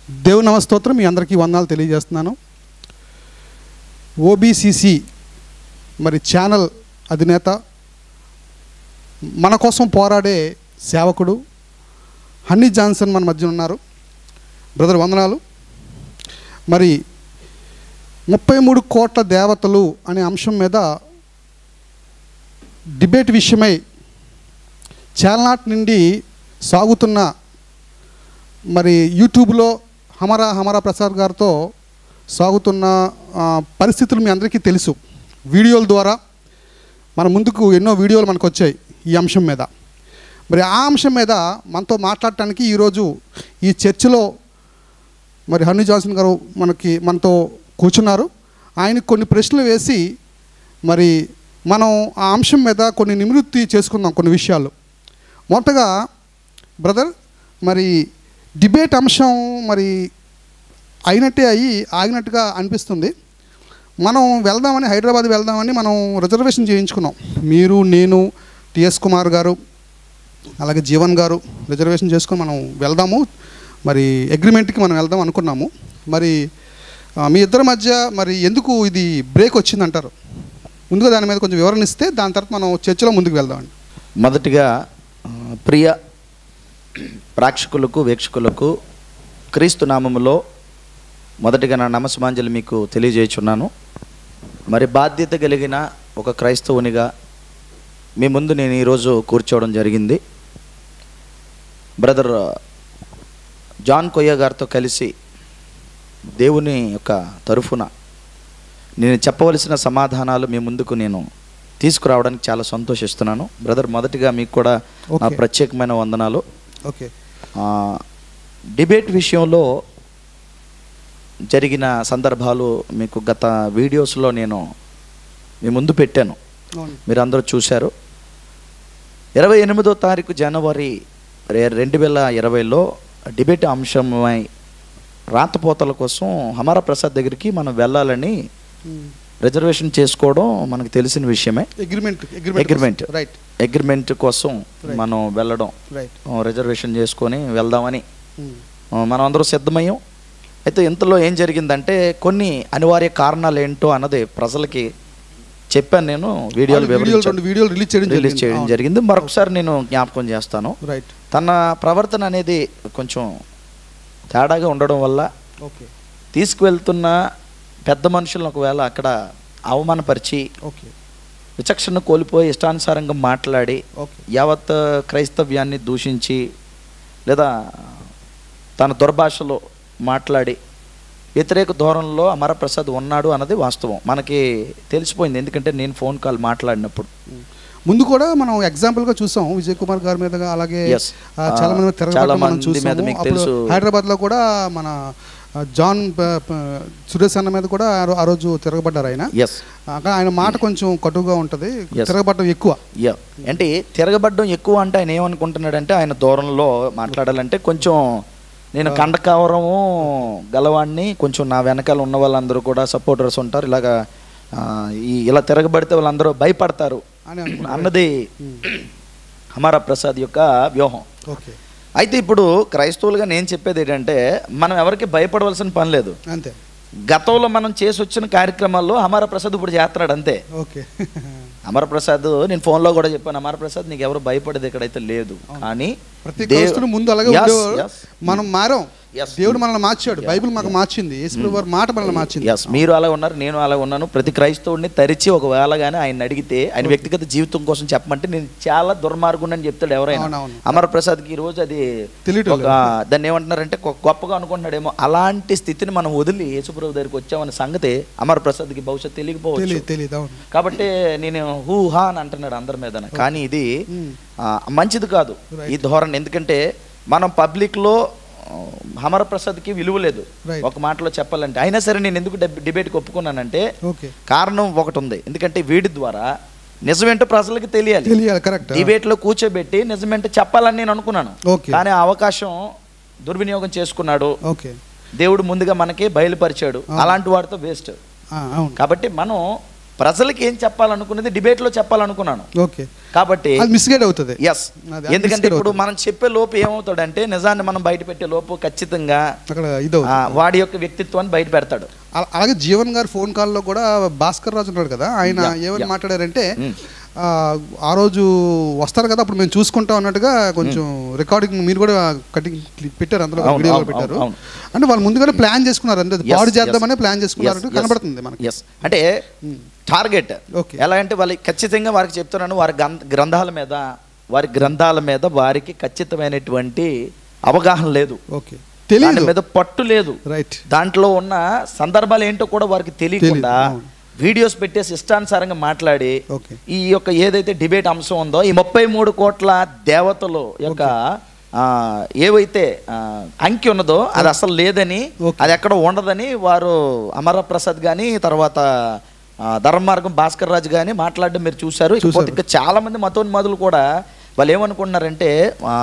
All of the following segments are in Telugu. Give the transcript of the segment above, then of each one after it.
దేవుని నమస్తోత్రం మీ అందరికీ వందనాలు తెలియజేస్తున్నాను ఓబీసీసీ మరి ఛానల్ అధినేత మన కోసం పోరాడే సేవకుడు హన్నీ జాన్సన్ మన మధ్య ఉన్నారు బ్రదర్ వందనాలు మరి ముప్పై మూడు కోట్ల దేవతలు అనే అంశం మీద డిబేట్ విషయమై చాలనాటి నుండి సాగుతున్న మరి యూట్యూబ్లో హమరా హమరా ప్రసాద్ గారితో సాగుతున్న ఆ, పరిస్థితులు మీ అందరికీ తెలుసు వీడియోల ద్వారా మన ముందుకు ఎన్నో వీడియోలు మనకు వచ్చాయి ఈ అంశం మీద మరి ఆ అంశం మీద మనతో మాట్లాడటానికి ఈరోజు ఈ చర్చిలో మరి హన్నీ జాన్సన్ గారు మనకి మనతో కూర్చున్నారు ఆయనకు కొన్ని ప్రశ్నలు వేసి మరి మనం ఆ అంశం మీద కొన్ని నివృత్తి చేసుకుందాం కొన్ని విషయాలు మొదటగా బ్రదర్ మరి డిబేట్ అంశం మరి అయినట్టే అయ్యి ఆగినట్టుగా అనిపిస్తుంది మనం వెళ్దామని హైదరాబాద్ వెళ్దామని మనం రిజర్వేషన్ చేయించుకున్నాం మీరు నేను టిఎస్ కుమార్ గారు అలాగే జీవన్ గారు రిజర్వేషన్ చేసుకొని మనం వెళ్దాము మరి అగ్రిమెంట్కి మనం వెళ్దాం అనుకున్నాము మరి ఆ, మీ ఇద్దరి మధ్య మరి ఎందుకు ఇది బ్రేక్ వచ్చిందంటారు ముందుగా దాని మీద కొంచెం వివరణ ఇస్తే దాని తర్వాత మనం చర్చలో ముందుకు వెళ్దామండి మొదటిగా ఆ, ప్రియ ప్రేక్షకులకు వీక్షకులకు క్రీస్తు నామములో మొదటిగా నా నమస్మాంజలి మీకు తెలియజేయుచున్నాను మరి బాధ్యత కలిగిన ఒక క్రైస్తవునిగా మీ ముందు నేను ఈరోజు కూర్చోవడం జరిగింది బ్రదర్ జాన్ కొయ్య గారితో కలిసి దేవుని యొక్క తరఫున నేను చెప్పవలసిన సమాధానాలు మీ ముందుకు నేను తీసుకురావడానికి చాలా సంతోషిస్తున్నాను బ్రదర్ మొదటిగా మీకు కూడా నా Okay. ప్రత్యేకమైన వందనాలు ఓకే ఆ, డిబేట్ విషయంలో జరిగిన సందర్భాలు మీకు గత వీడియోస్లో నేను మీ ముందు పెట్టాను అవును మీరు అందరూ చూశారు ఇరవై ఎనిమిదో తారీఖు జనవరి రె- రెండు వేల ఇరవైలో డిబేట్ అంశమై రాతపోతల కోసం హమారా ప్రసాద్ దగ్గరికి మనం వెళ్ళాలని రిజర్వేషన్ చేసుకోవడం మనకు తెలిసిన విషయమే అగ్రిమెంట్ Agreement. రైట్ అగ్రిమెంట్ కోసం Right. మనం వెళ్ళడం రైట్ ఆ, రిజర్వేషన్ చేసుకొని వెళ్దామని ఆ, మనం అందరూ సిద్ధమయ్యాం అయితే ఇంతలో ఏం జరిగిందంటే కొన్ని అనివార్య కారణాలు ఏంటో అన్నది ప్రజలకి చెప్పాను నేను వీడియోలు వీడియోలు రెండు వీడియోలు రిలీజ్ చేయడం రిలీజ్ చేయడం జరిగింది మరొకసారి నేను జ్ఞాపకం చేస్తాను రైట్ తన ప్రవర్తన అనేది కొంచెం తేడాగా ఉండడం వల్ల ఓకే తీసుకువెళ్తున్న పెద్ద మనుషులను ఒకవేళ అక్కడ అవమానపరిచి ఓకే విచక్షణ కోల్పోయి ఇష్టానుసారంగా మాట్లాడి ఓకే యావత్ క్రైస్తవ్యాన్ని దూషించి లేదా తన దుర్భాషలో మాట్లాడి వ్యతిరేక ధోరణిలో అమరప్రసాద్ ఉన్నాడు అన్నది వాస్తవం మనకి తెలిసిపోయింది ఎందుకంటే నేను ఫోన్ కాల్ మాట్లాడినప్పుడు ముందు కూడా మనం ఎగ్జాంపుల్ గా చూసాం విజయ్ కుమార్ గారి మీద అలాగే Yes. ఆ, చాలా మంది మీద ఆ, తిరగబడడం చాలా మనం మంది చూసాము మీద మీకు అప్పుడు తెలుసు. హైదరాబాద్ లో కూడా మన ఆ, జాన్ ప- ప- సురేష్ అన్న మీద కూడా ఆ రో- ఆ రోజు తిరగబడ్డారు ఆయన ఎస్ అక్కడ ఆయన మాట కొంచెం కటుగా ఉంటది Yes. తిరగబడడం ఎక్కువ యా అంటే తిరగబడ్డం ఎక్కువ అంటే ఆయన ఏమనుకుంటున్నాడంటే ఆయన దూరంలో మాట్లాడాలంటే కొంచెం నేను కండకవరము గలవాడిని కొంచెం నా వెనకాల ఉన్న వాళ్ళందరూ కూడా సపోర్టర్స్ ఉంటారు ఇలాగా ఆ, ఈ ఇలా తిరగబడితే వాళ్ళందరూ భయపడతారు అని అనుకున్నాను అన్నది హమారా ప్రసాద్ యొక్క వ్యూహం ఓకే అయితే ఇప్పుడు క్రైస్తవులుగా నేను చెప్పేది ఏంటంటే మనం ఎవరికి భయపడవలసిన పని లేదు అంతే గతంలో మనం చేసి వచ్చిన కార్యక్రమాల్లో హమారా ప్రసాద్ ఇప్పుడు చేస్తున్నాడు అంతే ఓకే అమరప్రసాద్ నేను ఫోన్లో కూడా చెప్పాను అమరప్రసాద్ నీకు ఎవరు భయపడేది ఎక్కడైతే లేదు కానీ ప్రతి దేవ్- క్రైస్తుడు ముందు అలాగే Yes, ఉండేవారు yes. మనం మారాం Yes. దేవుడు మనల్ని మార్చాడు బైబిల్ మాకు మార్చింది యేసు వారి మాట మనల్ని మార్చింది ఎస్ మీరు అలా ఉన్నారు నేను అలా ఉన్నాను ప్రతి క్రైస్తవుడిని తరిచి ఒకవేళ కానీ ఆయన అడిగితే ఆయన వ్యక్తిగత జీవితం కోసం చెప్పమంటే నేను చాలా దుర్మార్గుండి అని చెప్తాడు ఎవరైనా అవునవును. అమరప్రసాద్కి ఈ రోజు అది తెలియటం ఒక దాన్ని ఏమంటున్నారంటే గొ- గొప్పగా అనుకుంటున్నాడేమో అలాంటి స్థితిని మనం వదిలి యేసుప్రభు దగ్గరికి వచ్చామన్న సంగతి అమరప్రసాద్కి భవిష్యత్తు తెలియకపోవచ్చు తెలియదు తెలియదు అవును కాబట్టి నేను హూ హా అని అంటున్నాడు అందరి మీద కానీ ఇది మ్మ్. ఆ, మంచిది కాదు Right. ఈ ధోరణి ఎందుకంటే మనం పబ్లిక్లో హమరప్రసాద్కి విలువ లేదు Right. ఒక మాటలో చెప్పాలంటే అయినా సరే నేను ఎందుకు డెబ్- డిబేట్కి ఒప్పుకున్నానంటే ఓకే కారణం ఒకటి ఉంది ఎందుకంటే వీడి ద్వారా నిజమేంటో ప్రజలకి తెలియాలి తెలియాలి కరెక్ట్ డిబేట్లో కూర్చోబెట్టి నిజమేంటో చెప్పాలని నేను అనుకున్నాను ఓకే కానీ ఆ అవకాశం దుర్వినియోగం చేసుకున్నాడు ఓకే దేవుడు ముందుగా మనకి బయలుపరిచాడు అలాంటి వాడితో వేస్ట్ ఆ, అవును కాబట్టి మనం ప్రజలకి ఏం చెప్పాలనుకున్నది డిబేట్లో చెప్పాలనుకున్నాను ఓకే కాబట్టి అది మిస్గైడ్ అవుతుంది ఎస్ అది- అది ఎందుకంటే mislead ఇప్పుడు మనం చెప్పే లోపు ఏమవుతాడంటే నిజాన్ని మనం బయట పెట్టే లోపు ఖచ్చితంగా అక్కడ ఇది ఆ, వాడి యొక్క వ్యక్తిత్వాన్ని బయట పెడతాడు అల- అలాగే జీవన్ గారి ఫోన్ కాల్లో కూడా భాస్కర్ రాజు ఉన్నాడు కదా ఆయన Yeah, ఏమని yeah. మాట్లాడారంటే Mm. ఆ, ఆ రోజు వస్తారు కదా అప్పుడు మేము చూసుకుంటాం అన్నట్టుగా కొంచెం రికార్డింగ్ మీరు కూడా కటింగ్ పెట్టారు అందులో అవును, వీడియోలో అవును, పెట్టారు అవును. అంటే వాళ్ళు ముందుగానే ప్లాన్ చేసుకున్నారు అంటే Yes, పాడు yes. చేద్దామని ప్లాన్ చేసుకున్నారు Yes, yes. కనబడుతుంది మనకి ఎస్ అంటే టార్గెట్ Okay. ఎలా అంటే వాళ్ళకి ఖచ్చితంగా వారికి చెప్తున్నాను వారి గ్రంథ- గ్రంథాల మీద వారి గ్రంథాల మీద వారికి ఖచ్చితమైనటువంటి అవగాహన లేదు ఓకే దాని తెలియదు మీద పట్టు లేదు రైట్ దాంట్లో ఉన్న సందర్భాలు ఏంటో కూడా వారికి తెలియకుండా తెలీదు, అవును. వీడియోస్ పెట్టేసి ఇష్టానుసారంగా మాట్లాడి ఓకే ఈ యొక్క ఏదైతే డిబేట్ అంశం ఉందో ఈ ముప్పై మూడు కోట్ల దేవతలు యొక్క ఆ, ఏవైతే ఆ, అంకి ఉన్నదో అది అసలు లేదని Okay. అది ఎక్కడ ఉండదని వారు అమరప్రసాద్ కానీ తర్వాత ఆ, ధర్మమార్గం భాస్కర్ రాజు కానీ మాట్లాడడం మీరు చూశారు ఇకపోతే చూశారు. ఇంకా చాలా మంది మతోన్మాదులు కూడా వాళ్ళు ఏమనుకుంటున్నారంటే ఆ,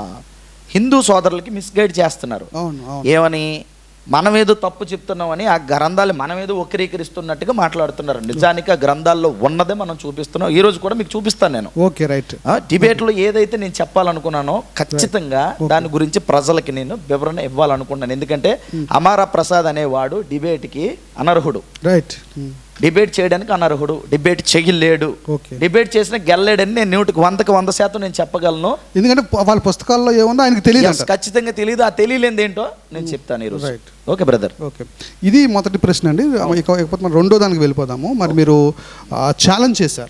హిందూ సోదరులకి మిస్గైడ్ చేస్తున్నారు అవును అవును ఏమని మనమేదో తప్పు చెప్తున్నామని ఆ గ్రంథాలు మనమేదో వక్రీకరిస్తున్నట్టుగా మాట్లాడుతున్నారు నిజానికి ఆ గ్రంథాల్లో ఉన్నదే మనం చూపిస్తున్నాం ఈ రోజు కూడా మీకు చూపిస్తాను నేను ఓకే రైట్ ఆ, డిబేట్లో ఏదైతే నేను చెప్పాలనుకున్నానో ఖచ్చితంగా దాని గురించి ప్రజలకి నేను వివరణ ఇవ్వాలనుకున్నాను ఎందుకంటే అమారా ప్రసాద్ అనేవాడు డిబేట్కి అనర్హుడు రైట్ డిబేట్ చేయడానికి అనర్హుడు డిబేట్ చెయ్యలేడు ఓకే డిబేట్ చేసిన గెల్లలేడని నేను నూటికి వందకి వంద శాతం నేను చెప్పగలను ఎందుకంటే ప- వాళ్ళ పుస్తకాల్లో ఏముందో ఆయనకి తెలియదు Yes, ఖచ్చితంగా తెలియదు ఆ తెలియలేంది ఏంటో నేను చెప్తాను ఈరోజు Right. ఓకే బ్రదర్ ఓకే ఇది మొదటి ప్రశ్న అండి ఇక- ఇకపోతే మనం రెండో దానికి వెళ్ళిపోదాము మరి మీరు ఛాలెంజ్ చేశారు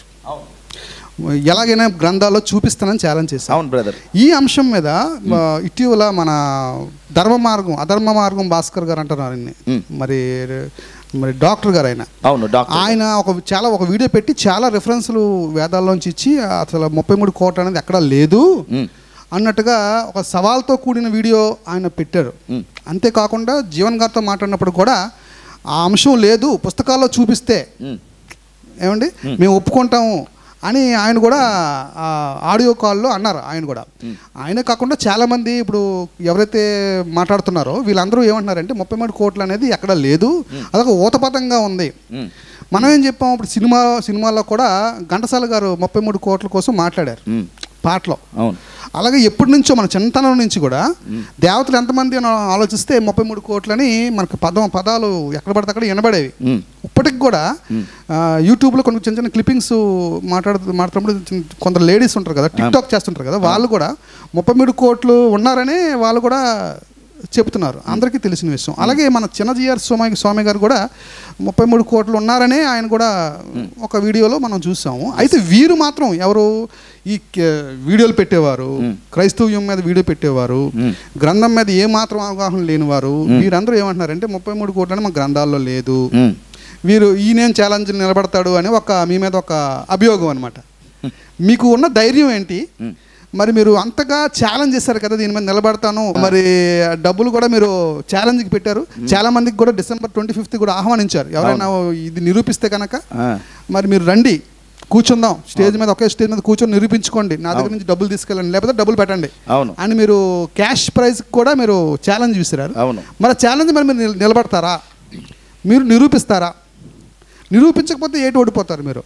అవును ఎలాగైనా గ్రంథాల్లో చూపిస్తానని ఛాలెంజ్ చేశారు అవును బ్రదర్ ఈ అంశం మీద ఆ, ఇటీవల మన ధర్మ మార్గం అధర్మ మార్గం భాస్కర్ గారు అంటున్నారు ఆయన్ని. Hmm. మరి మరి డాక్టర్ గారు ఆయన అవును డాక్టర్ ఆయన ఒక చాలా ఒక వీడియో పెట్టి చాలా రెఫరెన్స్లు వేదాల్లోంచి ఇచ్చి అసలు ముప్పై మూడు కోట అనేది ఎక్కడా లేదు ఉమ్, అన్నట్టుగా ఒక సవాల్తో కూడిన వీడియో ఆయన పెట్టారు ఉమ్, అంతేకాకుండా జీవన్ గారితో మాట్లాడినప్పుడు కూడా ఆ అంశం లేదు పుస్తకాల్లో చూపిస్తే ఉమ్, ఏమండి మేము ఒప్పుకుంటాము అని ఆయన కూడా ఆ, ఆడియో కాల్లో అన్నారు ఆయన కూడా ఆయన కాకుండా చాలామంది ఇప్పుడు ఎవరైతే మాట్లాడుతున్నారో వీళ్ళందరూ ఏమంటున్నారంటే ముప్పై మూడు కోట్లు అనేది ఎక్కడ లేదు అదొక ఊతపదంగా ఉంది ఉమ్, మనం ఏం చెప్పాం ఇప్పుడు సినిమా సినిమాలో కూడా ఘంటసాల గారు ముప్పై మూడు కోట్ల కోసం మాట్లాడారు ఉమ్, పాటలో అవును అలాగే ఎప్పటి నుంచో మన చిన్నతనం నుంచి కూడా దేవతలు ఎంతమంది అని ఆలోచిస్తే ముప్పై మూడు కోట్లని మనకు పదం పదాలు ఎక్కడ పడితే అక్కడ వినబడేవి ఉమ్, ఇప్పటికి కూడా ఆ, యూట్యూబ్లో కొన్ని చిన్న చిన్న క్లిప్పింగ్స్ మాట్లాడు మాట్లాడినప్పుడు చిన్న- కొందరు లేడీస్ ఉంటారు కదా టిక్ టాక్ చేస్తుంటారు కదా వాళ్ళు కూడా ముప్పై మూడు కోట్లు ఉన్నారని వాళ్ళు కూడా చెప్తున్నారు అందరికీ తెలిసిన విషయం అలాగే మన చిన్నజీఆర్ స్వామి స్వామి గారు కూడా ముప్పై మూడు కోట్లు ఉన్నారనే ఆయన కూడా ఒక వీడియోలో మనం చూసాము అయితే వీరు మాత్రం ఎవరు ఈ క- వీడియోలు పెట్టేవారు క్రైస్తవ్యం మీద వీడియో పెట్టేవారు గ్రంథం మీద ఏ మాత్రం అవగాహన లేనివారు వీరందరూ ఏమంటున్నారంటే ముప్పై మూడు కోట్లని మా గ్రంథాల్లో లేదు ఉమ్, వీరు ఈయనేం ఛాలెంజ్ నిలబడతాడు అని ఒక మీ మీద ఒక అభియోగం అనమాట మీకు ఉన్న ధైర్యం ఏంటి మరి మీరు అంతగా ఛాలెంజ్ చేశారు కదా దీని మీద నిలబడతాను మరి డబ్బులు కూడా మీరు ఛాలెంజ్కి పెట్టారు చాలా మందికి కూడా డిసెంబర్ ట్వంటీ ఫిఫ్త్ కూడా ఆహ్వానించారు ఎవరైనా ఇది నిరూపిస్తే కనుక ఆ, మరి మీరు రండి కూర్చుందాం స్టేజ్ మీద ఒకే స్టేజ్ మీద కూర్చొని నిరూపించుకోండి నా దగ్గర నుంచి డబ్బులు తీసుకెళ్ళండి లేకపోతే డబ్బులు పెట్టండి అవును అని మీరు క్యాష్ ప్రైజ్ కూడా మీరు ఛాలెంజ్ విసిరారు అవును మరి ఛాలెంజ్ మరి మీరు నిల- నిలబడతారా మీరు నిరూపిస్తారా నిరూపించకపోతే ఏటి ఓడిపోతారు మీరు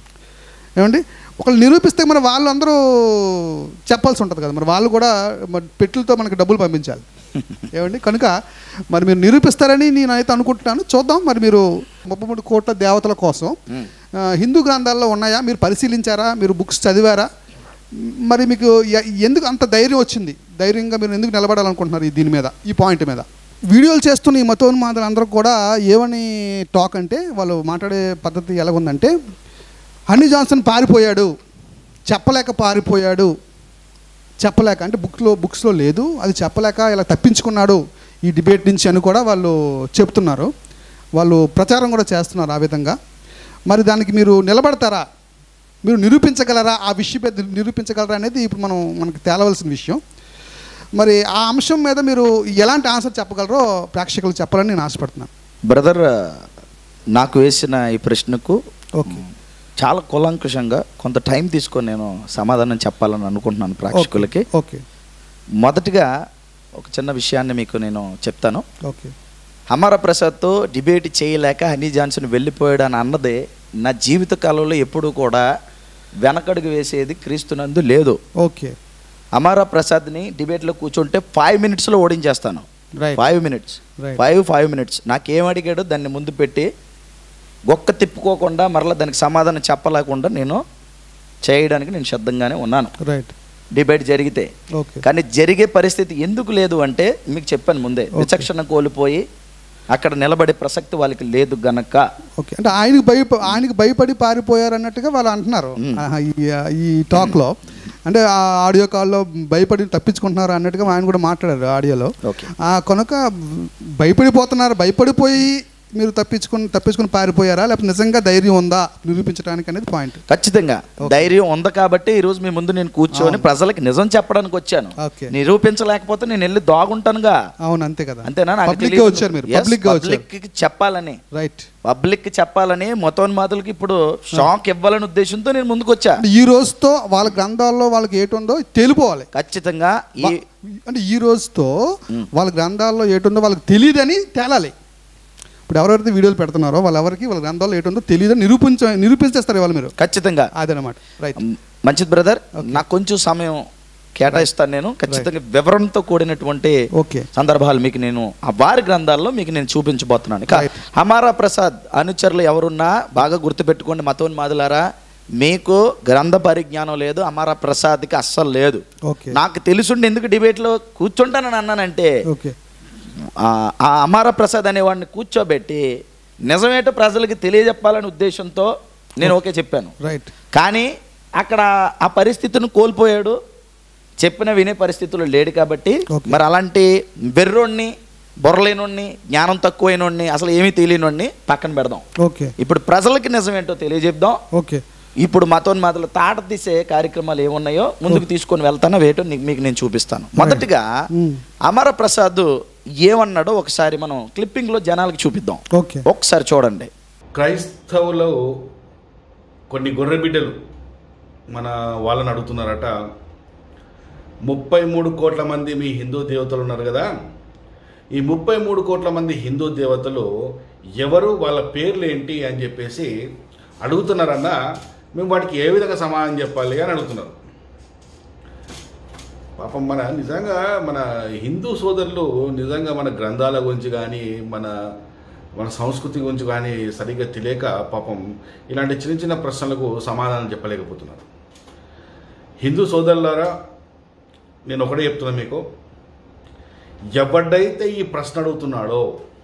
ఏమండి ఒకళ్ళు నిరూపిస్తే మరి వాళ్ళు అందరూ చెప్పాల్సి ఉంటుంది కదా మరి వాళ్ళు కూడా మరి పెట్టులతో మనకి డబ్బులు పంపించాలి ఏమండి కనుక మరి మీరు నిరూపిస్తారని నేనైతే అనుకుంటున్నాను చూద్దాం మరి మీరు ముప్పై మూడు కోట్ల దేవతల కోసం ఆ, హిందూ గ్రంథాల్లో ఉన్నాయా మీరు పరిశీలించారా మీరు బుక్స్ చదివారా మరి మీకు ఎ- ఎందుకు అంత ధైర్యం వచ్చింది ధైర్యంగా మీరు ఎందుకు నిలబడాలనుకుంటున్నారు ఈ దీని మీద ఈ పాయింట్ మీద వీడియోలు చేస్తున్న ఈ మతోన్మాదులు అందరూ కూడా ఏమని టాక్ అంటే వాళ్ళు మాట్లాడే పద్ధతి ఎలాగుందంటే హనీ జాన్సన్ పారిపోయాడు చెప్పలేక పారిపోయాడు చెప్పలేక అంటే బుక్లో బుక్స్లో లేదు అది చెప్పలేక ఇలా తప్పించుకున్నాడు ఈ డిబేట్ నుంచి అని కూడా వాళ్ళు చెప్తున్నారు వాళ్ళు ప్రచారం కూడా చేస్తున్నారు ఆ విధంగా మరి దానికి మీరు నిలబడతారా మీరు నిరూపించగలరా ఆ విషయం మీద నిరూపించగలరా అనేది ఇప్పుడు మనం మనకు తేలవలసిన విషయం మరి ఆ అంశం మీద మీరు ఎలాంటి ఆన్సర్ చెప్పగలరో ప్రేక్షకులు చెప్పాలని నేను ఆశపడుతున్నాను బ్రదర్ నాకు వేసిన ఈ ప్రశ్నకు ఓకే చాలా కులంకుషంగా కొంత టైం తీసుకొని నేను సమాధానం చెప్పాలని అనుకుంటున్నాను ప్రేక్షకులకి ఓకే మొదటిగా ఒక చిన్న విషయాన్ని మీకు నేను చెప్తాను ఓకే హమార ప్రసాద్తో డిబేట్ చేయలేక హనీ జాన్సన్ వెళ్ళిపోయాడు అని అన్నదే నా జీవిత కాలంలో ఎప్పుడూ కూడా వెనకడుగు వేసేది క్రీస్తునందు లేదు ఓకే అమారా ప్రసాద్ని డిబేట్లో కూర్చుంటే ఫైవ్ మినిట్స్లో ఓడించేస్తాను right five minutes Right. Five five minutes నాకేం అడిగాడో దాన్ని ముందు పెట్టి ఒక్క తిప్పుకోకుండా మరలా దానికి సమాధానం చెప్పలేకుండా నేను చేయడానికి నేను సిద్ధంగానే ఉన్నాను రైట్ డిబేట్ జరిగితే ఓకే కానీ జరిగే పరిస్థితి ఎందుకు లేదు అంటే మీకు చెప్పాను ముందే విచక్షణ కోల్పోయి అక్కడ నిలబడే ప్రసక్తి వాళ్ళకి లేదు గనక ఓకే అంటే ఆయనకి భయప ఆయనకి భయపడి పారిపోయారు అన్నట్టుగా వాళ్ళు అంటున్నారు ఆహా, ఈ ఈ టాక్లో అంటే ఆ ఆడియో కాల్లో భయపడి తప్పించుకుంటున్నారు అన్నట్టుగా ఆయన కూడా మాట్లాడారు ఆడియోలో ఓకే ఆ కనుక భయపడిపోతున్నారు భయపడిపోయి మీరు తప్పించుకుని తప్పించుకుని పారిపోయారా లేకపోతే నిజంగా ధైర్యం ఉందా నిరూపించడానికి అనేది పాయింట్ ఖచ్చితంగా ధైర్యం ఉంది కాబట్టి ఈ రోజు మీ ముందు నేను కూర్చొని ప్రజలకు నిజం చెప్పడానికి వచ్చాను ఓకే నిరూపించలేకపోతే నేను వెళ్ళి దాగుంటానుగా అవును అంతే కదా అంతేనా నాకు పబ్లిక్ గా తెలియదు. వచ్చారు మీరు Yes, పబ్లిక్ గా వచ్చారు public కి చెప్పాలని రైట్ పబ్లిక్ కి చెప్పాలని మతోన్మాదులకి ఇప్పుడు షాక్ ఇవ్వాలనే ఉద్దేశంతో నేను ముందుకు వచ్చా అంటే ఈ రోజుతో వాళ్ళ గ్రంథాల్లో వాళ్ళకి ఏటుందో తెలిపోవాలి ఖచ్చితంగా ఈ అంటే ఈ రోజుతో వాళ్ళ గ్రంథాల్లో ఏటుందో వాళ్ళకి తెలియదని తేలాలి ఇప్పుడు ఎవరెవరైతే వీడియోలు పెడుతున్నారో వాళ్ళెవరికి వాళ్ళ గ్రంథాల్లో ఏటుందో తెలియదని నిరూపించ నిరూపించేస్తారు వాళ్ళు మీరు ఖచ్చితంగా అదనమాట రైట్ మ్, మంచిది బ్రదర్ నాకు కొంచెం సమయం కేటాయిస్తాను నేను ఖచ్చితంగా వివరణతో కూడినటువంటి ఓకే సందర్భాలు మీకు నేను ఆ వారి గ్రంథాల్లో మీకు నేను చూపించబోతున్నాను ఇక Right. హమారా ప్రసాద్ అనుచరులు ఎవరున్నా బాగా గుర్తుపెట్టుకోండి మతోన్మాదులారా మీకు గ్రంథ పరిజ్ఞానం లేదు అమారా ప్రసాద్కి అస్సలు లేదు ఓకే నాకు తెలుసుండి ఎందుకు డిబేట్లో కూర్చుంటానని అన్నానంటే ఓకే ఆ ఆ అమార ప్రసాద్ అనేవాడిని కూర్చోబెట్టి నిజమేటో ప్రజలకి తెలియజెప్పాలనే ఉద్దేశంతో నేను ఓకే చెప్పాను రైట్ కానీ అక్కడ ఆ పరిస్థితిని కోల్పోయాడు చెప్పిన వినే పరిస్థితుల్లో లేడు కాబట్టి Okay. మరి అలాంటి బెర్రోడిని బొర్రలేనోడిని జ్ఞానం తక్కువైనోడిని అసలు ఏమీ తెలియనోడిని పక్కన పెడదాం ఓకే ఇప్పుడు ప్రజలకి నిజమేంటో తెలియజెప్దాం ఓకే ఇప్పుడు మతోన్మాదులు తాట తీసే కార్యక్రమాలు ఏమున్నాయో ముందుకు తీసుకొని వెళ్తానో వేటో నీకు- మీకు నేను చూపిస్తాను మొదటిగా Mm. అమర ప్రసాద్ ఏమన్నాడో ఒకసారి మనం క్లిప్పింగ్లో జనాలకు చూపిద్దాం ఓకే ఒకసారి చూడండి క్రైస్తవులు కొన్ని గొర్రె బిడ్డలు మన వాళ్ళని అడుగుతున్నారట ముప్పై మూడు కోట్ల మంది మీ హిందూ దేవతలు ఉన్నారు కదా ఈ ముప్పై మూడు కోట్ల మంది హిందూ దేవతలు ఎవరు వాళ్ళ పేర్లు ఏంటి అని చెప్పేసి అడుగుతున్నారన్న మేము వాటికి ఏ విధంగా సమాధానం చెప్పాలి అని అడుగుతున్నారు పాపం మన నిజంగా మన హిందూ సోదరులు నిజంగా మన గ్రంథాల గురించి కానీ మన మన సంస్కృతి గురించి కానీ సరిగ్గా తెలియక పాపం ఇలాంటి చిన్న చిన్న ప్రశ్నలకు సమాధానం చెప్పలేకపోతున్నారు హిందూ సోదరులారా నేను ఒకటే చెప్తున్నా మీకు ఎవడైతే ఈ ప్రశ్న అడుగుతున్నాడో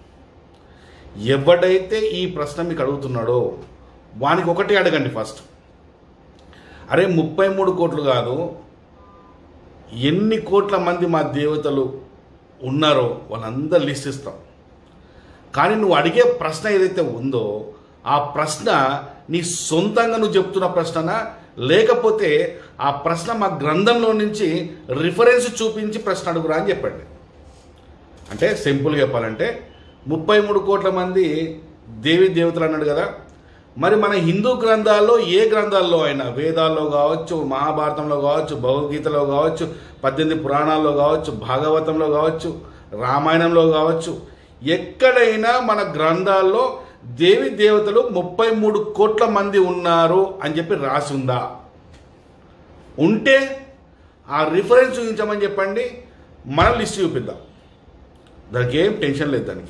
ఎవడైతే ఈ ప్రశ్న మీకు అడుగుతున్నాడో వానికి ఒకటి అడగండి ఫస్ట్ అరే ముప్పై మూడు కోట్లు కాదు ఎన్ని కోట్ల మంది మా దేవతలు ఉన్నారో వాళ్ళందరూ లిస్ట్ ఇస్తాం కానీ నువ్వు అడిగే ప్రశ్న ఏదైతే ఉందో ఆ ప్రశ్న నీ సొంతంగా నువ్వు చెప్తున్న ప్రశ్ననా లేకపోతే ఆ ప్రశ్న మా గ్రంథంలో నుంచి రిఫరెన్స్ చూపించి ప్రశ్న అడుగురా అని చెప్పండి అంటే సింపుల్గా చెప్పాలంటే ముప్పై మూడు కోట్ల మంది దేవి దేవతలు అన్నాడు కదా మరి మన హిందూ గ్రంథాల్లో ఏ గ్రంథాల్లో అయినా వేదాల్లో కావచ్చు మహాభారతంలో కావచ్చు భగవద్గీతలో కావచ్చు పద్దెనిమిది పురాణాల్లో కావచ్చు భాగవతంలో కావచ్చు రామాయణంలో కావచ్చు ఎక్కడైనా మన గ్రంథాల్లో దేవి దేవతలు ముప్పై మూడు కోట్ల మంది ఉన్నారు అని చెప్పి రాసి ఉందా ఉంటే ఆ రిఫరెన్స్ చూపించమని చెప్పండి మన లిస్ట్ చూపిద్దాం దానికి ఏం టెన్షన్ లేదు దానికి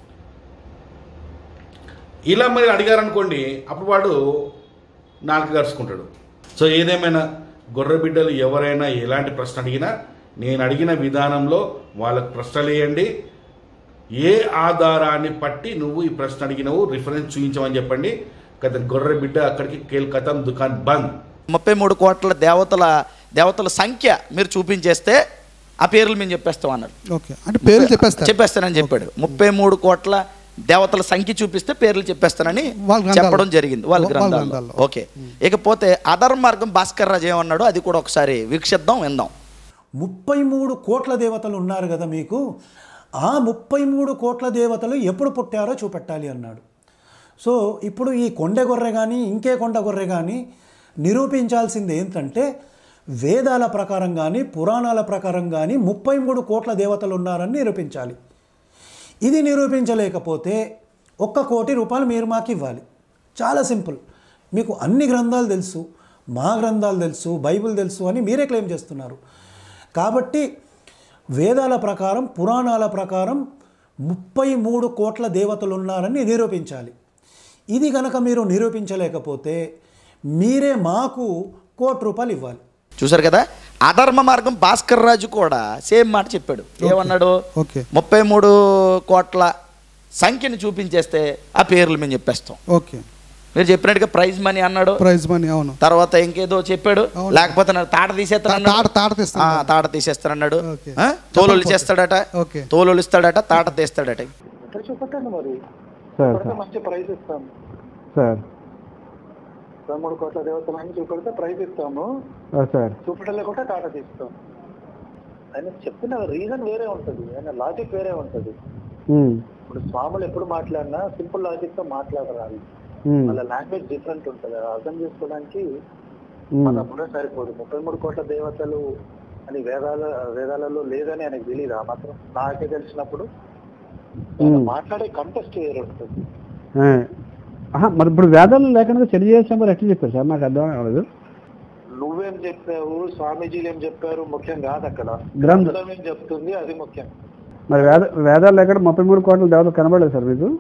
ఇలా మరి అడిగారనుకోండి అప్పుడు వాడు నాలుగు గరుచుకుంటాడు సో ఏదేమైనా గొర్రె బిడ్డలు ఎవరైనా ఎలాంటి ప్రశ్న అడిగినా నేను అడిగిన విధానంలో వాళ్ళకు ప్రశ్నలు వేయండి ఏ ఆధారాన్ని పట్టి నువ్వు ఈ ప్రశ్న అడిగినవు రిఫరెన్స్ చూపించమని చెప్పండి కదా గొర్రె బిడ్డ అక్కడికి కేల్కతం దుకాన్ బంద్ ముప్పై మూడు కోట్ల దేవతల దేవతల సంఖ్య మీరు చూపించేస్తే ఆ పేర్లు మేము చెప్పేస్తాం అన్నాడు ఓకే అంటే పేర్లు చెప్పేస్తారు చెప్పేస్తానని చెప్పాడు ముప్పై మూడు కోట్ల దేవతల సంఖ్య చూపిస్తే పేర్లు చెప్పేస్తానని వాళ్ళ గ్రంథాల్లో. చెప్పడం జరిగింది వాళ్ళ వాళ్ళ గ్రంథాల్లో గ్రంథాల్లో. ఓకే ఇకపోతే అధర్మ మార్గం భాస్కర్ రాజు ఏమన్నాడు అది కూడా ఒకసారి వీక్షిద్దాం విందాం ముప్పై మూడు కోట్ల దేవతలు ఉన్నారు కదా మీకు ఆ ముప్పై మూడు కోట్ల దేవతలు ఎప్పుడు పుట్టారో చూపెట్టాలి అన్నాడు సో ఇప్పుడు ఈ కొండె గొర్రె కానీ ఇంకే కొండ గొర్రె కానీ నిరూపించాల్సింది ఏంటంటే వేదాల ప్రకారం కానీ పురాణాల ప్రకారం కానీ ముప్పై మూడు కోట్ల దేవతలు ఉన్నారని నిరూపించాలి ఇది నిరూపించలేకపోతే ఒక్క కోటి రూపాయలు మీరు మాకు ఇవ్వాలి చాలా సింపుల్ మీకు అన్ని గ్రంథాలు తెలుసు మా గ్రంథాలు తెలుసు బైబిల్ తెలుసు అని మీరే క్లెయిమ్ చేస్తున్నారు కాబట్టి వేదాల ప్రకారం పురాణాల ప్రకారం ముప్పై మూడు కోట్ల దేవతలు ఉన్నారని నిరూపించాలి ఇది గనక మీరు నిరూపించలేకపోతే మీరే మాకు కోటి రూపాయలు ఇవ్వాలి చూసారు కదా అధర్మ మార్గం భాస్కర్ రాజు కూడా సేమ్ మాట చెప్పాడు ఏమన్నాడు ఓకే ముప్పై మూడు కోట్ల సంఖ్యను చూపించేస్తే ఆ పేర్లు మేము చెప్పేస్తాం ఓకే మీరు చెప్పినట్టుగా ప్రైజ్ మనీ అన్నాడు ప్రైజ్ మనీ అవును తర్వాత ఇంకేదో చెప్పాడు అవును. లేకపోతే నాకు తాట తీసేస్తాను తాట తాట తీస్తాను ఆ, తాట తీసేస్తానన్నాడు ఓకే. ఆ? తోలు చేస్తాడట ఓకే. తోలు ఇస్తాడట తాట తీస్తాడట ఎక్కడ చూపెట్టండి మరి సార్ చూపెడితే మంచి ప్రైజ్ ఇస్తాము సార్ పదమూడు కోట్ల దేవతలని చూపెడితే ప్రైజ్ ఇస్తాము ఆ, సార్ చూపెట్టలేకుంటే టాటా తీస్తాం ఆయన చెప్పిన రీజన్ వేరే ఉంటుంది ఆయన లాజిక్ వేరే ఉంటుంది ఉమ్, ఇప్పుడు స్వాములు ఎప్పుడు మాట్లాడినా సింపుల్ లాజిక్ తో మాట్లాడరాలి ఉమ్, వాళ్ళ లాంగ్వేజ్ డిఫరెంట్ ఉంటుంది అది అర్థం చేసుకోవడానికి ఉమ్, మన బుర్ర సరిపోదు ముప్పై మూడు కోట్ల దేవతలు అని వేదాల వేదాలలో లేదని ఆయనకు తెలియదు ఆ మాత్రం నాకే తెలిసినప్పుడు ఆయన ఉమ్. మాట్లాడే కంటెస్ట్ వేరే ఉంటుంది ఆ. ఆహా, మరి ఇప్పుడు వేదాలు లేకుండా తెలియజేస్తాం మరి ఎట్లా చెప్పారు సార్ నాకు అర్థం కాలేదు నువ్వేం చెప్పావు స్వామీజీలు ఏం చెప్పారు ముఖ్యం కాదు అక్కడ గ్రంథ గ్రంథం ఏం చెప్తుంది అది ముఖ్యం మరి వేద వేదాలు లేకుండా ముప్పై మూడు కోట్ల దేవతలు కనబడలేదు సార్ మీకు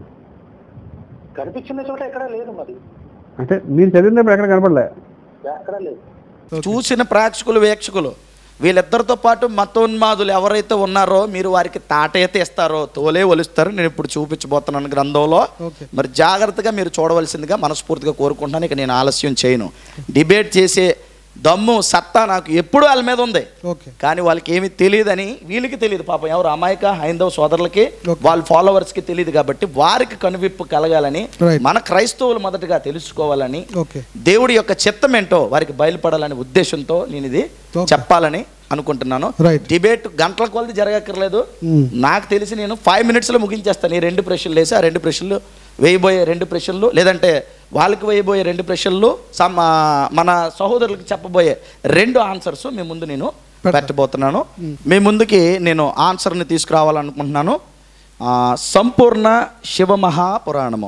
కనిపించిన చోట ఎక్కడా లేదు మరి అంటే మీరు చదివినప్పుడు ఎక్కడ కనపడలే ఎక్కడా లేదు చూసిన ప్రేక్షకులు వీక్షకులు వీళ్ళిద్దరితో పాటు మతోన్మాదులు ఎవరైతే ఉన్నారో మీరు వారికి తాటైతే ఇస్తారో తోలే ఒలుస్తారు నేను ఇప్పుడు చూపించబోతున్నాను గ్రంథంలో ఓకే. మరి జాగ్రత్తగా మీరు చూడవలసిందిగా మనస్ఫూర్తిగా కోరుకుంటున్నాను ఇక నేను ఆలస్యం చేయను డిబేట్ చేసే దమ్ము సత్తా నాకు ఎప్పుడు వాళ్ళ మీద ఉంది ఓకే కానీ వాళ్ళకి ఏమీ తెలియదని వీళ్ళకి తెలియదు పాపం ఎవరు అమాయక హైందవ సోదరులకి Okay. వాళ్ళ ఫాలోవర్స్కి తెలియదు కాబట్టి వారికి కనువిప్పు కలగాలని Right. మన క్రైస్తవులు మొదటగా తెలుసుకోవాలని ఓకే దేవుడి యొక్క చిత్తం ఏంటో వారికి బయలుపడాలనే ఉద్దేశంతో నేను ఇది Okay. చెప్పాలని అనుకుంటున్నాను Right. డిబేట్ గంటల కొలది జరగక్కర్లేదు Mm. నాకు తెలిసి నేను ఫైవ్ మినిట్స్లో ముగించేస్తాను ఈ రెండు ప్రశ్నలు వేసి ఆ రెండు ప్రశ్నలు వేయబోయే రెండు ప్రశ్నలు లేదంటే వాళ్ళకి వేయబోయే రెండు ప్రశ్నలు సమ మన సహోదరులకు చెప్పబోయే రెండు ఆన్సర్స్ మీ ముందు నేను పెడతా. పెట్టబోతున్నాను మీ ముందుకి నేను ఆన్సర్ని తీసుకురావాలనుకుంటున్నాను ఆ, సంపూర్ణ శివమహాపురాణము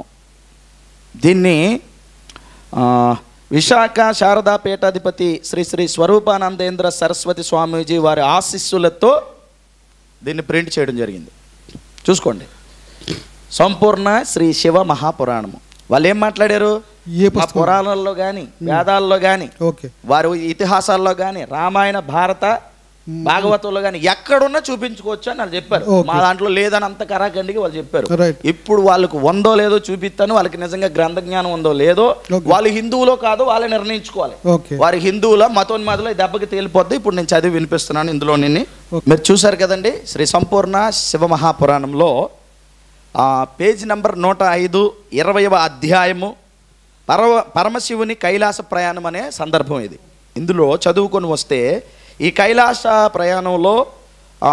దీన్ని ఆ, విశాఖ శారదా పీఠాధిపతి శ్రీ శ్రీ స్వరూపానందేంద్ర సరస్వతి స్వామీజీ వారి ఆశీస్సులతో దీన్ని ప్రింట్ చేయడం జరిగింది చూసుకోండి సంపూర్ణ శ్రీ శివ మహాపురాణము వాళ్ళు ఏం మాట్లాడారు ఏ మా పుస్తకం? పురాణాల్లో కానీ వేదాల్లో కానీ ఓకే వారి ఇతిహాసాల్లో కానీ రామాయణ భారత భాగవతంలో కానీ ఎక్కడున్నా చూపించుకోవచ్చు అని వాళ్ళు చెప్పారు Okay. మా దాంట్లో లేదని అంత కరాఖండికి వాళ్ళు చెప్పారు Right. ఇప్పుడు వాళ్ళకు ఉందో లేదో చూపిస్తాను వాళ్ళకి నిజంగా గ్రంథ జ్ఞానం ఉందో లేదో Okay. వాళ్ళు హిందువులో కాదో వాళ్ళే నిర్ణయించుకోవాలి ఓకే వారి హిందువుల మతోన్మాదులో ఈ దెబ్బకి తేలిపోద్ది ఇప్పుడు నేను చదివి వినిపిస్తున్నాను ఇందులో నిన్ని Okay. మీరు చూశారు కదండి శ్రీ సంపూర్ణ శివ మహాపురాణంలో ఆ, పేజ్ నంబర్ నూట ఐదు ఇరవైవ అధ్యాయము పరవ పరమశివుని కైలాస ప్రయాణం అనే సందర్భం ఇది ఇందులో చదువుకొని వస్తే ఈ కైలాస ప్రయాణంలో ఆ,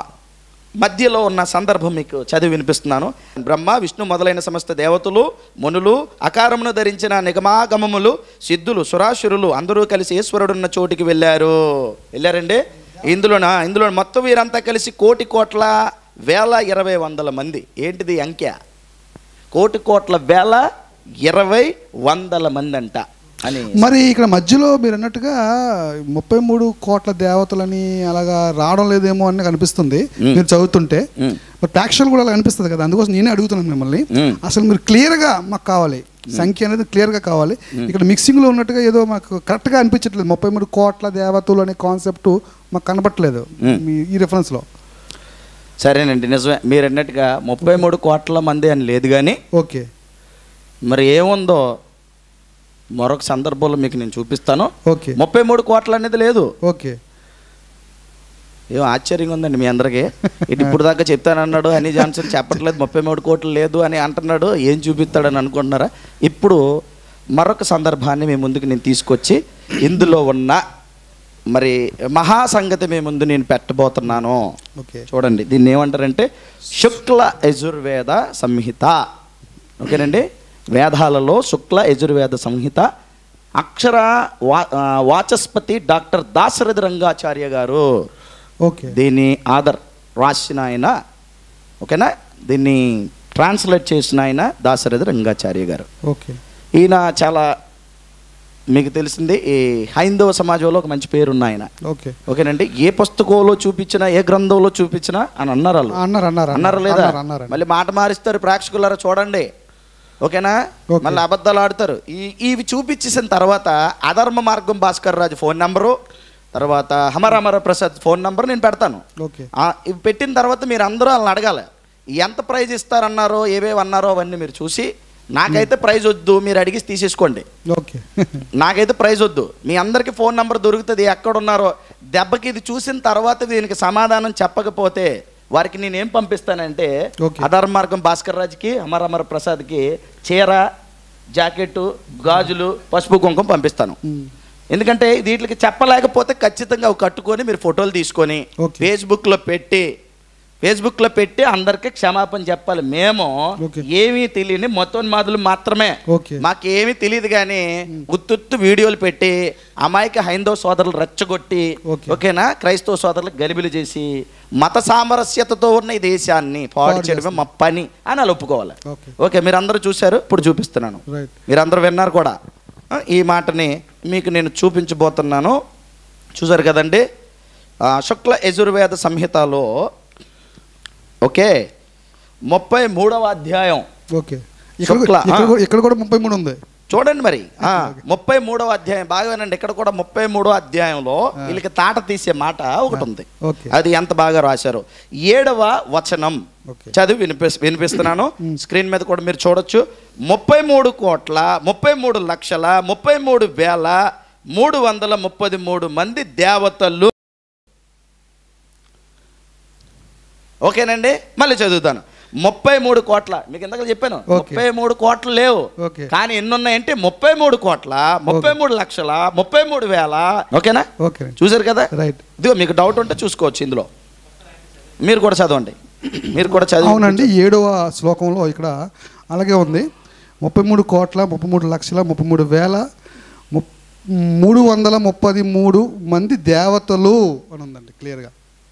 మధ్యలో ఉన్న సందర్భం మీకు చదివి వినిపిస్తున్నాను బ్రహ్మ విష్ణు మొదలైన సమస్త దేవతలు మునులు అకారమును ధరించిన నిగమాగమములు సిద్ధులు సురాసురులు అందరూ కలిసి ఈశ్వరుడున్న చోటికి వెళ్ళారు వెళ్ళారండి ఇందులోన ఇందులో మొత్తం వీరంతా కలిసి కోటి కోట్ల వేల ఇరవై వందల మంది ఏంటిది అంకె కోటి కోట్ల వేల ఇరవై వందల మంది అంట అని మరి ఇక్కడ మధ్యలో మీరు అన్నట్టుగా ముప్పై మూడు కోట్ల దేవతలని అలాగా రావడం లేదేమో అని అనిపిస్తుంది మ్మ్. మీరు చదువుతుంటే మ్మ్. మరి ప్రేక్షకులు కూడా అలా అనిపిస్తుంది కదా అందుకోసం నేనే అడుగుతున్నాను మిమ్మల్ని మ్మ్. అసలు మీరు క్లియర్గా మాకు కావాలి సంఖ్య అనేది క్లియర్గా కావాలి ఇక్కడ మిక్సింగ్లో ఉన్నట్టుగా ఏదో మాకు కరెక్ట్గా అనిపించట్లేదు ముప్పై మూడు కోట్ల దేవతలు అనే కాన్సెప్ట్ మాకు కనపట్లేదు మ్మ్. మీ ఈ రెఫరెన్స్లో సరేనండి నిజమే మీరు అన్నట్టుగా ముప్పై మూడు కోట్ల మంది అని లేదు కానీ ఓకే మరి ఏముందో మరొక సందర్భంలో మీకు నేను చూపిస్తాను ఓకే ముప్పై మూడు కోట్లు అనేది లేదు ఓకే ఏం ఆశ్చర్యంగా ఉందండి మీ అందరికీ ఇటు ఇప్పుడు దాకా చెప్తానన్నాడు అని జాన్సన్ చెప్పట్లేదు ముప్పై మూడు కోట్లు లేదు అని అంటున్నాడు ఏం చూపిస్తాడని అనుకుంటున్నారా ఇప్పుడు మరొక సందర్భాన్ని మీ ముందుకు నేను తీసుకొచ్చి ఇందులో ఉన్న మరి మహాసంగతి మీ ముందు నేను పెట్టబోతున్నాను ఓకే చూడండి దీన్ని ఏమంటారంటే శుక్ల యజుర్వేద సంహిత ఓకేనండి వేదాలలో శుక్ల యజుర్వేద సంహిత అక్షర వా ఆ, వాచస్పతి డాక్టర్ దాశరథి రంగాచార్య గారు ఓకే దీని ఆధర్ రాసిన ఆయన ఓకేనా దీన్ని ట్రాన్స్లేట్ చేసిన ఆయన దాశరథి రంగాచార్య గారు ఓకే ఈయన చాలా మీకు తెలిసింది ఈ హైందవ సమాజంలో ఒక మంచి పేరున్న ఆయన ఓకే ఓకేనండి ఏ పుస్తకంలో చూపించినా ఏ గ్రంథంలో చూపించినా అని అన్నారు వాళ్ళు అన్నారు అన్నారు అన్నారు లేదా అన్నారు అన్నారు మళ్ళీ మాట మారిస్తారు ప్రేక్షకులారా చూడండి ఓకేనా ఓకే. మళ్ళీ అబద్ధాలు ఆడతారు ఈ ఇవి చూపించేసిన తర్వాత అధర్మ మార్గం భాస్కర్ రాజు ఫోన్ నంబరు తర్వాత హమరామర ప్రసాద్ ఫోన్ నంబర్ నేను పెడతాను ఓకే ఆ, ఇవి పెట్టిన తర్వాత మీరు అందరూ వాళ్ళని అడగాలి ఎంత ప్రైజ్ ఇస్తారన్నారో ఏవేవి అన్నారో అవన్నీ మీరు చూసి నాకైతే ప్రైజ్ వద్దు మీరు అడిగి తీసేసుకోండి ఓకే నాకైతే ప్రైజ్ వద్దు మీ అందరికీ ఫోన్ నెంబర్ దొరుకుతుంది ఎక్కడ ఉన్నారో దెబ్బకి ఇది చూసిన తర్వాత దీనికి సమాధానం చెప్పకపోతే వారికి నేనేం పంపిస్తానంటే Okay. అధర్ మార్గం భాస్కర్ రాజ్కి అమర అమర ప్రసాద్కి చీర జాకెట్ గాజులు పసుపు కుంకుమ పంపిస్తాను ఎందుకంటే వీటికి చెప్పలేకపోతే ఖచ్చితంగా అవి కట్టుకొని మీరు ఫోటోలు తీసుకొని Okay. ఫేస్బుక్లో పెట్టి ఫేస్బుక్లో పెట్టి అందరికీ క్షమాపణ చెప్పాలి మేము Okay. ఏమీ తెలియని మొత్తోన్మాదులు మాత్రమే Okay. మాకేమీ తెలియదు కానీ ఉత్తుత్తు వీడియోలు పెట్టి అమాయక హైందవ సోదరులు రెచ్చగొట్టి Okay. ఓకేనా క్రైస్తవ సోదరులకు గలిబిలి చేసి మత సామరస్యతతో ఉన్న ఈ దేశాన్ని పాడు పాడు చేయడమే మా పని అని వాళ్ళు ఒప్పుకోవాలి Okay. ఓకే మీరందరూ చూశారు ఇప్పుడు చూపిస్తున్నాను రైట్ మీరందరూ విన్నారు కూడా ఆ, ఈ మాటని మీకు నేను చూపించబోతున్నాను చూసారు కదండి ఆ, శుక్ల యజుర్వేద సంహితలో ఓకే ముప్పై మూడవ అధ్యాయం ఓకే ఇక్కడ శుక్ల, ఇక్కడ ఆ. కూడా- ఇక్కడ కూడా ముప్పై మూడు ఉంది చూడండి మరి ఆ, ముప్పై మూడవ అధ్యాయం బాగా వినండి ఇక్కడ కూడా ముప్పై మూడో అధ్యాయంలో వీళ్ళకి తాట తీసే మాట ఒకటి ఉంది ఓకే. అది ఎంత బాగా రాశారు ఏడవ వచనం ఓకే. చదివి వినిపి వినిపిస్తున్నాను స్క్రీన్ మీద కూడా మీరు చూడొచ్చు ముప్పై మూడు కోట్ల ముప్పై మూడు లక్షల ముప్పై మూడు వేల మూడు వందల ముప్పది మూడు మంది దేవతలు ఓకేనండి మళ్ళీ చదువుతాను ముప్పై మూడు కోట్ల మీకు ఇందాక చెప్పాను ఓకే. ముప్పై మూడు కోట్లు లేవు ఓకే. కానీ ఎన్ని ఉన్నాయంటే ముప్పై మూడు కోట్ల ముప్పై మూడు లక్షల ముప్పై మూడు వేల ఓకేనా ఓకే చూసారు కదా రైట్ ఇదిగో మీకు డౌట్ ఉంటే చూసుకోవచ్చు ఇందులో మీరు కూడా చదవండి మీరు కూడా చదివి అవునండి ఏడవ శ్లోకంలో ఇక్కడ అలాగే ఉంది ముప్పై మూడు కోట్ల ముప్పై మూడు లక్షల ముప్పై మూడు వేల ముప్- మూడు వందల ముప్పది మూడు మంది దేవతలు అని ఉందండి క్లియర్గా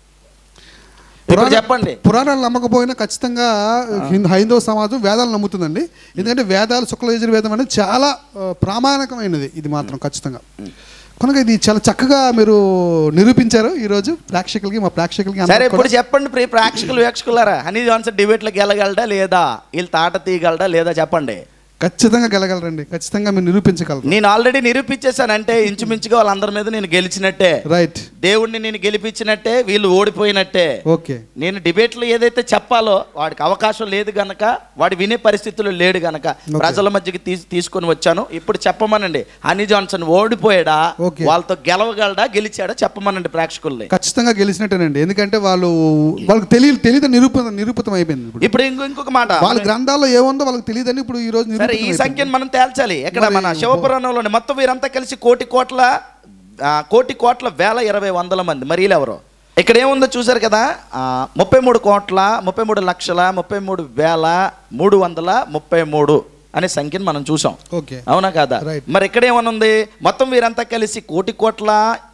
ఇప్పుడు చెప్పండి పురాణాలు నమ్మకపోయినా ఖచ్చితంగా హిందూ హైందవ సమాజం వేదాలు నమ్ముతుందండి ఎందుకంటే వేదాలు శుక్లయజుర్ వేదం అనేది చాలా ఆ, ప్రామాణికమైనది ఇది మాత్రం ఖచ్చితంగా కనుక ఇది చాలా చక్కగా మీరు నిరూపించారు ఈరోజు ప్రేక్షకులకి మా ప్రేక్షకులకి సరే అందరికీ ఇప్పుడు కూడా. చెప్పండి ప్రియ ప్రేక్షకులు వీక్షకులారా హనీ జాన్సన్ డిబేట్లో గెలగలడా లేదా వీళ్ళు తాట తీయగలడా లేదా చెప్పండి ఖచ్చితంగా గెలగలరండి ఖచ్చితంగా మీరు నిరూపించగలరు నేను ఆల్రెడీ నిరూపించేశానంటే ఇంచుమించుగా వాళ్ళందరి మీద నేను గెలిచినట్టే రైట్ దేవుణ్ణి నేను గెలిపించినట్టే వీళ్ళు ఓడిపోయినట్టే ఓకే నేను డిబేట్లో ఏదైతే చెప్పాలో వాడికి అవకాశం లేదు గనక వాడు వినే పరిస్థితుల్లో లేడు గనక ప్రజల మధ్యకి తీసి తీసుకొని వచ్చాను ఇప్పుడు చెప్పమనండి హనీ జాన్సన్ ఓడిపోయాడా Okay. వాళ్ళతో గెలవగలడా గెలిచాడా చెప్పమనండి ప్రేక్షకుల్ని ఖచ్చితంగా గెలిచినట్టేనండి ఎందుకంటే వాళ్ళు వాళ్ళకి తెలియ తెలియదు నిరూపణ నిరూపితం అయిపోయింది ఇప్పుడు ఇప్పుడు ఇంకో ఇంకొక మాట వాళ్ళ గ్రంథాల్లో ఏముందో వాళ్ళకి తెలియదని ఇప్పుడు ఈ రోజు సరే నిరూపితం ఈ అయిపోయింది. సంఖ్యను మనం తేల్చాలి ఎక్కడ మరి మన శివపురాణంలోని మొత్తం వీరంతా కలిసి కోటి కోట్ల ఆ, కోటి కోట్ల వేల ఇరవై వందల మంది మరి వీళ్ళెవరు ఇక్కడ ఏముందో చూసారు కదా ఆ, ముప్పై మూడు కోట్ల ముప్పై మూడు లక్షల ముప్పై మూడు వేల మూడు వందల ముప్పై మూడు అనే సంఖ్యను మనం చూసాం ఓకే అవునా కాదా Right. మరి ఇక్కడ ఏమనుంది మొత్తం వీరంతా కలిసి కోటి కోట్ల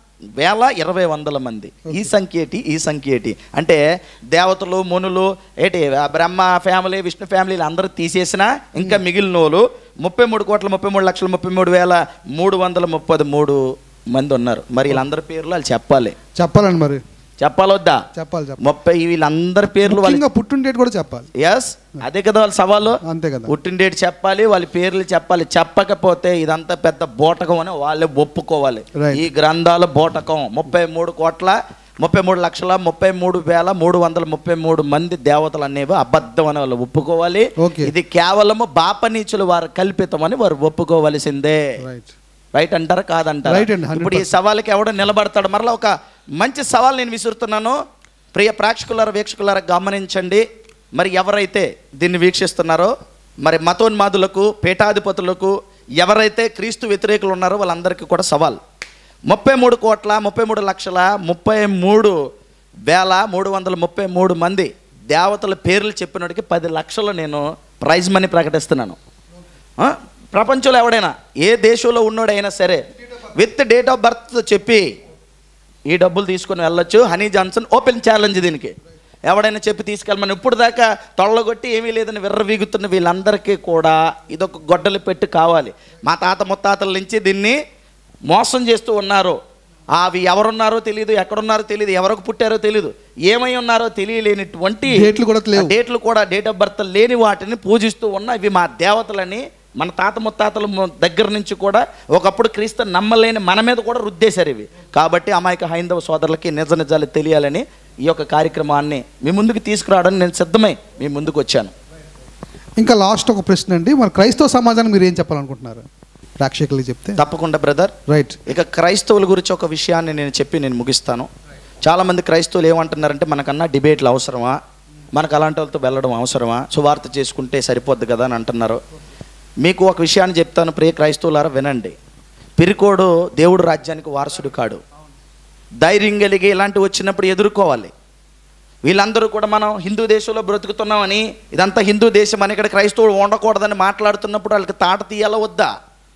వేల ఇరవై వందల మంది ఈ సంఖ్య ఏంటి ఈ సంఖ్య ఏంటి అంటే దేవతలు మునులు ఏంటి ఆ బ్రహ్మ ఫ్యామిలీ విష్ణు ఫ్యామిలీలు అందరూ తీసేసిన ఇంకా మిగిలిన వాళ్ళు ముప్పై మూడు కోట్ల ముప్పై మూడు లక్షల ముప్పై మూడు వేల మూడు వందల ముప్పది మూడు మంది ఉన్నారు మరి వీళ్ళందరి పేర్లు వాళ్ళు చెప్పాలి చెప్పాలండి మరి చెప్పాలొద్దా చెప్పాలి చెప్పాలి ముప్పై వీళ్ళందరి పేర్లు వాళ్ళు ముఖ్యంగా పుట్టిన డేట్ కూడా చెప్పాలి ఎస్ అదే కదా వాళ్ళ సవాలు అంతే కదా పుట్టిన డేట్ చెప్పాలి వాళ్ళ పేర్లు చెప్పాలి చెప్పకపోతే ఇదంతా పెద్ద బోటకం అని వాళ్ళే ఒప్పుకోవాలి Right. ఈ గ్రంథాల బోటకం ముప్పై మూడు కోట్ల ముప్పై మూడు లక్షల ముప్పై మూడు వేల మూడు వందల ముప్పై మూడు మంది దేవతలు అనేవి అబద్ధం అని వాళ్ళు ఒప్పుకోవాలి Okay. ఇది కేవలము బాపనీచులు వారు కల్పితం అని వారు ఒప్పుకోవలసిందే రైట్ రైట్ అంటారా కాదంటారా Right అండి, 100%. ఇప్పుడు ఈ సవాల్కి ఎవడో నిలబడతాడు మరలా ఒక మంచి సవాల్ నేను విసురుతున్నాను ప్రియ ప్రేక్షకులారా వీక్షకులారా గమనించండి మరి ఎవరైతే దీన్ని వీక్షిస్తున్నారో మరి మతోన్మాదులకు పీఠాధిపతులకు ఎవరైతే క్రీస్తు వ్యతిరేకులు ఉన్నారో వాళ్ళందరికీ కూడా సవాల్ ముప్పై మూడు కోట్ల ముప్పై మూడు లక్షల ముప్పై మూడు వేల మూడు వందల ముప్పై మూడు మంది దేవతల పేర్లు చెప్పినోడికి పది లక్షలు నేను ప్రైజ్ మనీ ప్రకటిస్తున్నాను ఆ? ప్రపంచంలో ఎవడైనా ఏ దేశంలో ఉన్నోడైనా సరే విత్ డేట్ ఆఫ్ బర్త్ చెప్పి ఈ డబ్బులు తీసుకొని వెళ్ళొచ్చు హనీ జాన్సన్ ఓపెన్ ఛాలెంజ్ దీనికి ఎవడైనా చెప్పి తీసుకెళ్ళమని ఇప్పుడు దాకా తొళ్ళగొట్టి ఏమీ లేదని విర్రవీగుతున్న వీళ్ళందరికీ కూడా ఇదొక గొడ్డలి పెట్టి కావాలి మా తాత ముత్తాతల నుంచి దీన్ని మోసం చేస్తూ ఉన్నారు అవి ఎవరున్నారో తెలియదు ఎక్కడున్నారో తెలియదు ఎవరికి పుట్టారో తెలియదు ఏమై ఉన్నారో తెలియలేనిటువంటి డేట్లు కూడా లేవు. ఆ డేట్లు కూడా డేట్ ఆఫ్ బర్త్ లేని వాటిని పూజిస్తూ ఉన్న ఇవి మా దేవతలని మన తాత ముత్తాతల ము- దగ్గర నుంచి కూడా ఒకప్పుడు క్రీస్తు నమ్మలేని మన మీద కూడా రుద్దేశారు ఇవి కాబట్టి అమాయక హైందవ సోదరులకి నిజ నిజాలు తెలియాలని ఈ యొక్క కార్యక్రమాన్ని మీ ముందుకు తీసుకురావడానికి నేను సిద్ధమై మీ ముందుకు వచ్చాను ఇంకా లాస్ట్ ఒక ప్రశ్న అండి మరి క్రైస్తవ సమాజానికి మీరు ఏం చెప్పాలనుకుంటున్నారు ప్రేక్షకులకి చెప్తే తప్పకుండా బ్రదర్ రైట్ ఇక క్రైస్తవుల గురించి ఒక విషయాన్ని నేను చెప్పి నేను ముగిస్తాను చాలామంది క్రైస్తవులు ఏమంటున్నారంటే మనకన్నా డిబేట్లు అవసరమా మనకు అలాంటి వాళ్ళతో వెళ్ళడం అవసరమా సువార్త చేసుకుంటే సరిపోద్ది కదా అని అంటున్నారు మీకు ఒక విషయాన్ని చెప్తాను ప్రియ క్రైస్తవులారా వినండి పిరికోడు దేవుడు రాజ్యానికి వారసుడు కాడు ధైర్యం కలిగి ఇలాంటివి వచ్చినప్పుడు ఎదుర్కోవాలి వీళ్ళందరూ కూడా మనం హిందూ దేశంలో బ్రతుకుతున్నామని ఇదంతా హిందూ దేశం అని ఇక్కడ క్రైస్తవుడు ఉండకూడదని మాట్లాడుతున్నప్పుడు వాళ్ళకి తాట తీయాలా వద్దా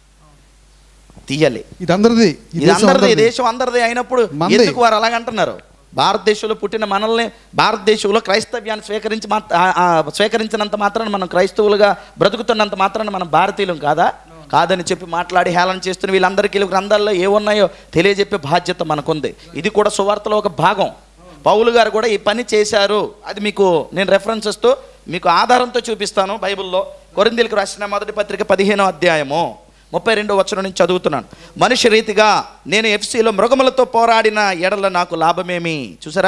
తీయాలి ఇది అందరిది ఈ ఇది దేశం అందరిది అందరిది. దేశం అందరిది అయినప్పుడు మంది. ఎందుకు వారు అలాగంటున్నారు భారతదేశంలో పుట్టిన మనల్ని భారతదేశంలో క్రైస్తవ్యాన్ని స్వీకరించి మాత్ర ఆ- ఆ స్వీకరించినంత మాత్రాన మనం క్రైస్తవులుగా బ్రతుకుతున్నంత మాత్రాన మనం భారతీయులం కాదా కాదని చెప్పి మాట్లాడి హేళన చేస్తున్న వీళ్ళందరికీ వీళ్ళ గ్రంథాల్లో ఏమున్నాయో తెలియజెప్పే బాధ్యత మనకుంది ఇది కూడా సువార్తలో ఒక భాగం పౌలు గారు కూడా ఈ పని చేశారు అది మీకు నేను రెఫరెన్సెస్తో మీకు ఆధారంతో చూపిస్తాను బైబిల్లో కొరిందీలకు రాసిన మొదటి పత్రిక పదిహేనో అధ్యాయము ముప్పై రెండో వచనం నుంచి చదువుతున్నాను మనిషి రీతిగా నేను ఎఫ్సీలో మృగములతో పోరాడిన ఎడల నాకు లాభమేమి చూసారా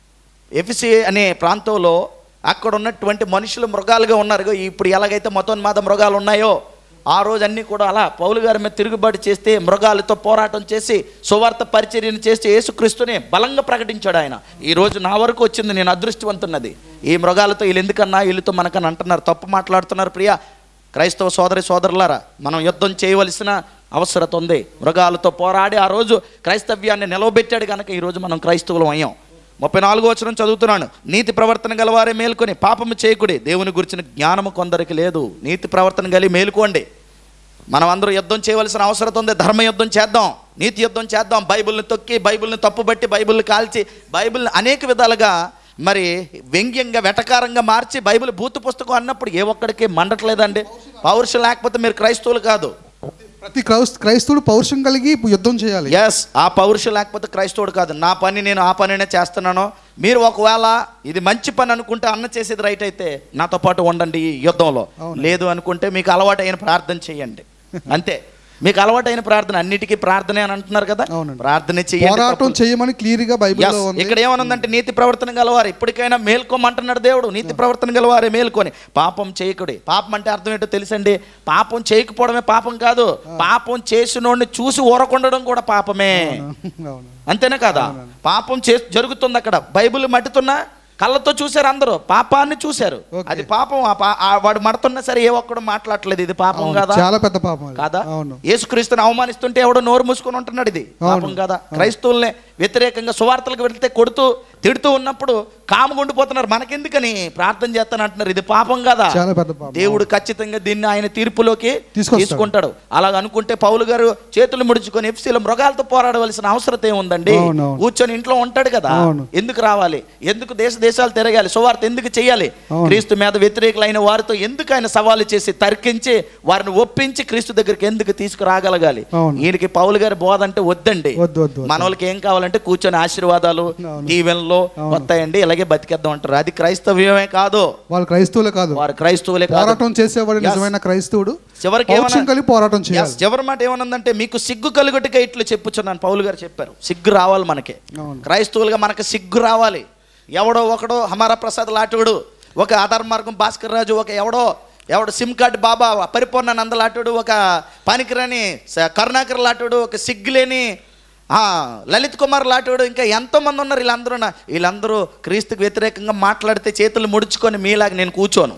ఎఫ్సి అనే ప్రాంతంలో అక్కడ ఉన్నటువంటి మనుషులు మృగాలుగా ఉన్నారు ఇగో ఇప్పుడు ఎలాగైతే మతోన్మాద మృగాలు ఉన్నాయో ఆ రోజు అన్నీ కూడా అలా పౌలు గారి మీద తిరుగుబాటు చేస్తే మృగాలతో పోరాటం చేసి సువార్త పరిచర్యను చేసి యేసుక్రీస్తుని బలంగా ప్రకటించాడు ఆయన ఈ రోజు నా వరకు వచ్చింది నేను అదృష్టవంతున్నది ఈ మృగాలతో వీళ్ళు ఎందుకన్నా వీళ్ళతో మనకని అంటున్నారు తప్పు మాట్లాడుతున్నారు ప్రియా క్రైస్తవ సోదరి సోదరులారా మనం యుద్ధం చేయవలసిన అవసరత ఉంది మృగాలతో పోరాడి ఆ రోజు క్రైస్తవ్యాన్ని నిలవబెట్టాడు కనుక ఈరోజు మనం క్రైస్తవులం అయ్యాం ముప్పై నాలుగో వచనం చదువుతున్నాను నీతి ప్రవర్తన గలవారే మేల్కొని పాపము చేయకుడి దేవుని గురించిన జ్ఞానము కొందరికి లేదు నీతి ప్రవర్తన కలిగి మేలుకోండి మనం అందరూ యుద్ధం చేయవలసిన అవసరం ఉంది ధర్మ యుద్ధం చేద్దాం నీతి యుద్ధం చేద్దాం బైబిల్ని తొక్కి బైబిల్ని తప్పుబట్టి బైబిల్ని కాల్చి బైబిల్ని అనేక విధాలుగా మరి వ్యంగ్యంగా వెటకారంగా మార్చి బైబిల్ భూత పుస్తకం అన్నప్పుడు ఏ ఒక్కడికి మండట్లేదండి పౌరుషం లేకపోతే మీరు క్రైస్తవులు కాదు ప్రతి క్రైస్ క్రైస్తవుడు పౌరుషం కలిగి యుద్ధం చేయాలి ఎస్ ఆ పౌరుషం లేకపోతే క్రైస్తవుడు కాదు నా పని నేను ఆ పనినే చేస్తున్నాను మీరు ఒకవేళ ఇది మంచి పని అనుకుంటే అన్న చేసేది రైట్ అయితే నాతో పాటు ఉండండి ఈ యుద్ధంలో లేదు అనుకుంటే మీకు అలవాటైన ప్రార్థన చేయండి అంతే మీకు అలవాటైన ప్రార్థన అన్నిటికీ ప్రార్థనే అని అంటున్నారు కదా అవునండి. ప్రార్థన చేయండి పోరాటం తప్పులేదు. చేయమని క్లియర్ గా Yes, బైబిల్లో ఉంది ఇక్కడ ఏమనుందంటే నీతి ప్రవర్తన గలవారు ఇప్పటికైనా మేల్కోమంటున్నాడు దేవుడు నీతి ప్రవర్తన గలవారే మేల్కొని పాపం చేయకుడి పాపం అంటే అర్థం ఏంటో తెలుసండి పాపం చేయకపోవడమే పాపం కాదు పాపం చేసినోడిని చూసి ఊరకుండడం కూడా పాపమే అవును అంతేనా కదా పాపం చే జరుగుతుంది అక్కడ బైబిల్ మట్టుతున్నా కళ్ళతో చూశారు అందరూ పాపాన్ని చూశారు Okay. అది పాపం ఆ పా- ఆ వాడు మడుతున్నా సరే ఏ ఒక్కడు మాట్లాడలేదు ఇది పాపం అవును, కదా చాలా పెద్ద పాపం అది. కాదా అవును యేసుక్రీస్తుని అవమానిస్తుంటే ఎవడో నోరు మూసుకొని ఉంటున్నాడు ఇది పాపం కదా క్రైస్తవుల్ని వ్యతిరేకంగా సువార్తలకు వెళ్తే కొడుతూ తిడుతూ ఉన్నప్పుడు కాముగుండిపోతున్నారు మనకెందుకని ప్రార్థన చేస్తాను అంటున్నారు ఇది పాపం కదా చాలా పెద్ద పాపం దేవుడు ఖచ్చితంగా దీన్ని ఆయన తీర్పులోకి తీసుకొస్తాడు. తీసుకుంటాడు అలాగ అనుకుంటే పౌలు గారు చేతులు ముడుచుకొని ఎఫ్సీలో మృగాలతో పోరాడవలసిన అవసరం ఏముందండి అవును, అవును. కూర్చొని ఇంట్లో ఉంటాడు కదా అవును. ఎందుకు రావాలి ఎందుకు దేశ దేశాలు తిరగాలి సువార్త ఎందుకు చేయాలి అవును. క్రీస్తు మీద వ్యతిరేకులైన వారితో ఎందుకు ఆయన సవాలు చేసి తర్కించి వారిని ఒప్పించి క్రీస్తు దగ్గరికి ఎందుకు తీసుకురాగలగాలి అవును. ఈయనకి పౌలు గారి బోధ అంటే వద్దండి వద్దు, వద్దు, వద్దు. మన వాళ్ళకి ఏం కావాలంటే కూర్చొని ఆశీర్వాదాలు అవును. దీవెనలు అవును. వస్తాయండి ఇలాగే బతికేద్దాం అంటారు అది క్రైస్తవ్యమే కాదు వాళ్ళు క్రైస్తవులే కాదు వారు క్రైస్తవులే కాదు పోరాటం చేసేవాడు Yes. నిజమైన క్రైస్తవుడు చివరికి పౌరుషం ఏమన్నా- కలిగి పోరాటం చేయాలి Yes, చివరి మాట ఏమనుందంటే మీకు సిగ్గు కలుగుటిగా ఇట్లు చెప్పుచున్నాను పౌలు గారు చెప్పారు సిగ్గు రావాలి మనకి అవును. క్రైస్తవులుగా మనకి సిగ్గు రావాలి ఎవడో ఒకడో హమారా ప్రసాద్ లాటుడు ఒక ఆధార్ మార్గం భాస్కర్ రాజు ఒక ఎవడో ఎవడు సిమ్ కార్డ్ బాబా పరిపూర్ణ నందలాటుడు ఒక పనికిరాని స- కరుణాకర్ లాటుడు ఒక సిగ్గులేని ఆ, లలిత్ కుమార్ లాటుడు ఇంకా ఎంతోమంది ఉన్నారు వీళ్ళందరూ నా- వీళ్ళందరూ క్రీస్తుకు వ్యతిరేకంగా మాట్లాడితే చేతులు ముడుచుకొని మీలాగా నేను కూర్చోను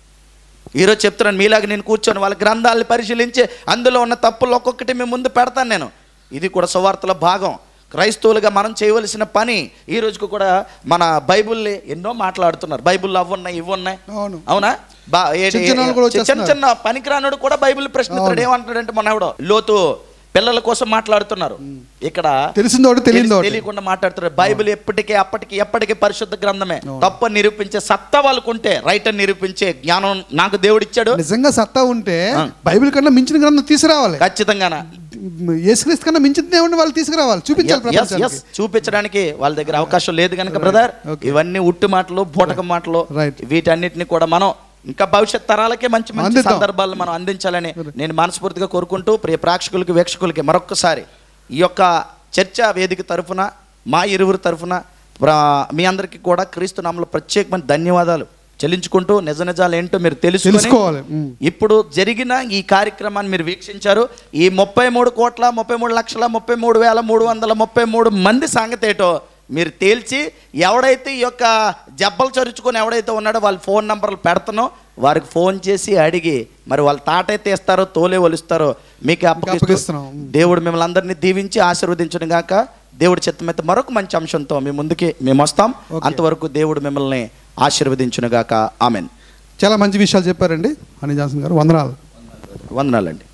ఈరోజు చెప్తున్నాను మీలాగా నేను కూర్చొని వాళ్ళ గ్రంథాలను పరిశీలించి అందులో ఉన్న తప్పులు ఒక్కొక్కటి మేము ముందు పెడతాను నేను ఇది కూడా సువార్తల భాగం క్రైస్తవులుగా మనం చేయవలసిన పని ఈ రోజుకు కూడా మన బైబుల్ని ఎన్నో మాట్లాడుతున్నారు బైబుల్లో అవి ఉన్నాయి ఇవి ఉన్నాయి అవును అవునా బా ఏ- చిన్న చిన్న వాళ్ళు కూడా చిన్న వచ్చేస్తున్నారు. చిన్న పనికిరానుడు కూడా బైబిల్ ప్రశ్నిస్తాడు అవును. ఏమంటాడంటే మన ఎవడో లోతు పిల్లల కోసం మాట్లాడుతున్నారు ఇక్కడ తెలిసిందోటి తెలియదోటి తెలియకుండా మాట్లాడుతున్నారు బైబిల్ ఎప్పటికీ అప్పటికి ఎప్పటికీ పరిశుద్ధ గ్రంథమే తప్ప నిరూపించే సత్తా వాళ్ళకుంటే రైట్ అని నిరూపించే జ్ఞానం నాకు దేవుడు ఇచ్చాడు నిజంగా సత్తా ఉంటే ఆ. బైబిల్ కన్నా మించిన గ్రంథం తీసుకురావాలి ఖచ్చితంగానా యేసుక్రీస్తు కన్నా మించిన దేవుడిని వాళ్ళు తీసుకురావాలి చూపించాలి Yes, yes. ప్రపంచానికి చూపించడానికి వాళ్ళ దగ్గర అవకాశం లేదు కనుక బ్రదర్ Okay. ఇవన్నీ ఉట్టి మాటలు బూటక మాటలు Right. వీటన్నిటిని కూడా మనం ఇంకా భవిష్యత్ తరాలకే మంచి మంచి అందిద్దాం. సందర్భాలు మనం అందించాలని నేను మనస్ఫూర్తిగా కోరుకుంటూ ప్రియ ప్రేక్షకులకి వీక్షకులకి మరొక్కసారి ఈ యొక్క చర్చా వేదిక తరఫున మా ఇరువురు తరఫున ప్ర- మీ అందరికీ కూడా క్రీస్తు నామలో ప్రత్యేకమైన ధన్యవాదాలు చెల్లించుకుంటూ నిజ నిజాలు ఏంటో మీరు తెలుసుకొని తెలుసుకోవాలి. ఉమ్. ఇప్పుడు జరిగిన ఈ కార్యక్రమాన్ని మీరు వీక్షించారు ఈ ముప్పై మూడు కోట్ల ముప్పై మూడు లక్షల ముప్పై మూడు వేల మూడు వందల ముప్పై మూడు మంది సంగతి ఏంటో మీరు తేల్చి ఎవడైతే ఈ యొక్క జబ్బలు చరుచుకొని ఎవడైతే ఉన్నాడో వాళ్ళ ఫోన్ నంబర్లు పెడతానో వారికి ఫోన్ చేసి అడిగి మరి వాళ్ళ తాటైతే ఇస్తారో తోలే ఒలుస్తారో మీకు అప్పగిస్తూ అప్పగిస్తున్నాం. దేవుడు మిమ్మల్ని అందరినీ దీవించి ఆశీర్వదించడం గాక దేవుడి చిత్తమైతే మరొక మంచి అంశంతో మీ ముందుకి మేము వస్తాం Okay. అంతవరకు దేవుడు మిమ్మల్ని ఆశీర్వదించును గాక ఆమెన్ చాలా మంచి విషయాలు చెప్పారండి హనీ జాన్సన్ గారు వందనాలు వందనాలండి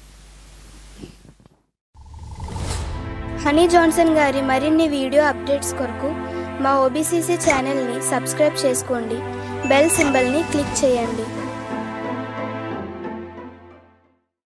హనీ జాన్సన్ గారి మరిన్ని వీడియో అప్డేట్స్ కొరకు మా ఓబీసీసీ ఛానల్ని సబ్స్క్రైబ్ చేసుకోండి బెల్ సింబల్ని క్లిక్ చేయండి